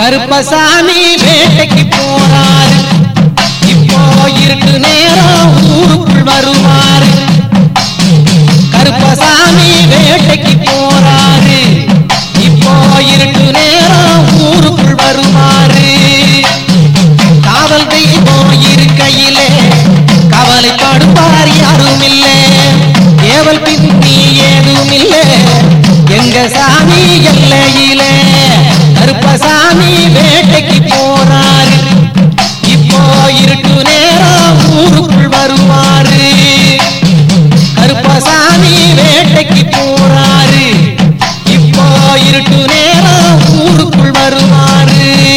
கருப்பசாமி வேட்டைக்கு போறாரு இப்போ இருட்டு நேரம் ஊருக்குள் வருவாரு கருப்பசாமி வேட்டைக்கு போறாரு இப்போ இருட்டு நேரம் ஊருக்குள் வருவாரு காவல் தெய்வம் இருக்கையிலே கவலைப்படுவார் யாரும் இல்லை ஏவல் பின்னி ஏதும் இல்லை எங்க சாமி எல்லையிலே கருப்பசாமி வேட்டைக்கு போறாரு இப்போ இருட்டு நேரம் ஊருக்குள் வருவாரு கருப்பசாமி வேட்டைக்கு போறாரு இப்போ இருட்டு நேரம் ஊருக்குள் வருவாரு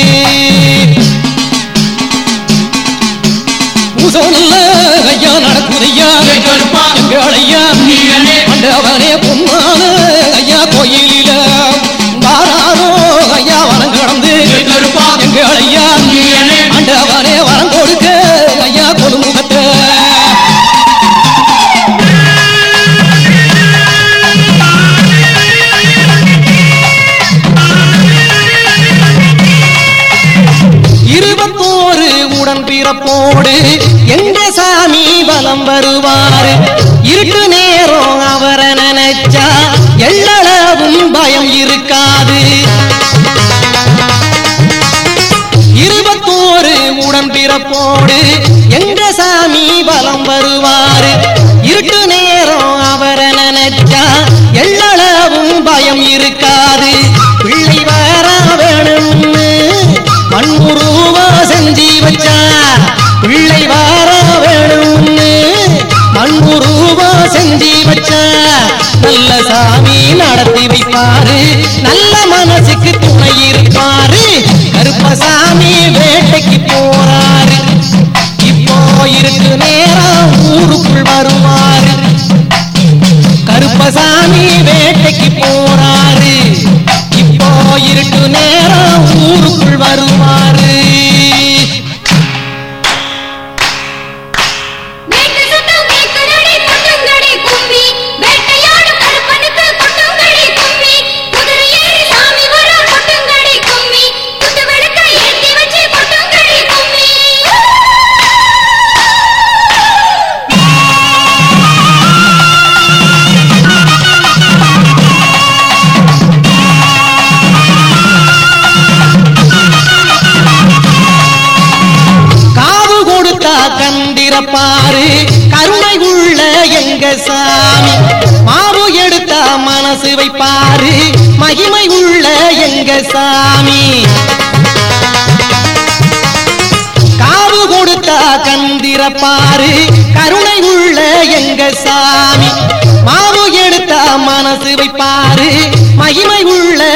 பூசோனல்ல ஐயா நடக்குதையா கருப்பா. எங்கள் ஐயா நீங்களே. ஆண்டவனே பொன்னான ஐயா கோயிலில வாராரோ ஐயா வரம் கடந்து கருப்பா. எங்கள் ஐயா நீங்களே. ஆண்டவனே வரம் கொடுக்க ஐயா கொழுமுகத்தை இருபத்தோரு உடன் பிறப்போடு எங்க சாமி பலம் வருவாரு இருட்டு நேரம் அவரை நினைச்சா எள்ளளவும் பயம் இருக்காது இருபத்தோரு உடன் பிறப்போடு எங்க சாமி பலம் வருவாரு இருட்டு நேரம் அவரை நினைச்சா எள்ளளவும் பயம் இருக்காது பிள்ளை வர வேணும்னு மண்முருவா செஞ்சு வச்சா பிள்ளை வர வேணும்னு மண்முருவா செஞ்சு வச்சா நல்ல சாமி நடத்தி வைப்பாரு நல்ல மனசுக்கு துணை இருப்பாரு கருப்பசாமி வேட்டைக்கு போறாரு இப்போ இருக்கு நேரம் ஊருக்குள் வருவாரு கருப்பசாமி வேட்டைக்கு போறாரு இப்போ இருட்டு நேரம் ஊருக்குள் வருவாரு வேட்டு சுட்டம் கேட்குதடி கொட்டுங்கடி கும்மி வேட்டையாடும் கருப்பனுக்கு கொட்டுங்கடி கும்மி குதிரை ஏறி சாமி வர கொட்டுங்கடி கும்மி குத்து விளக்க ஏத்தி வச்சு கொட்டுங்கடி கும்மி காவு கொடுத்தா கண்டிரப்பாரு கருணை உள்ள எங்க சாமி மாவு எடுத்தா மனசு வைப்பாரு மகிமை உள்ள எங்க சாமி காவு கொடுத்தா கந்திரப்பாரு கருணை உள்ள எங்க சாமி மாவு எடுத்தா மனசு வைப்பாரு மகிமை உள்ள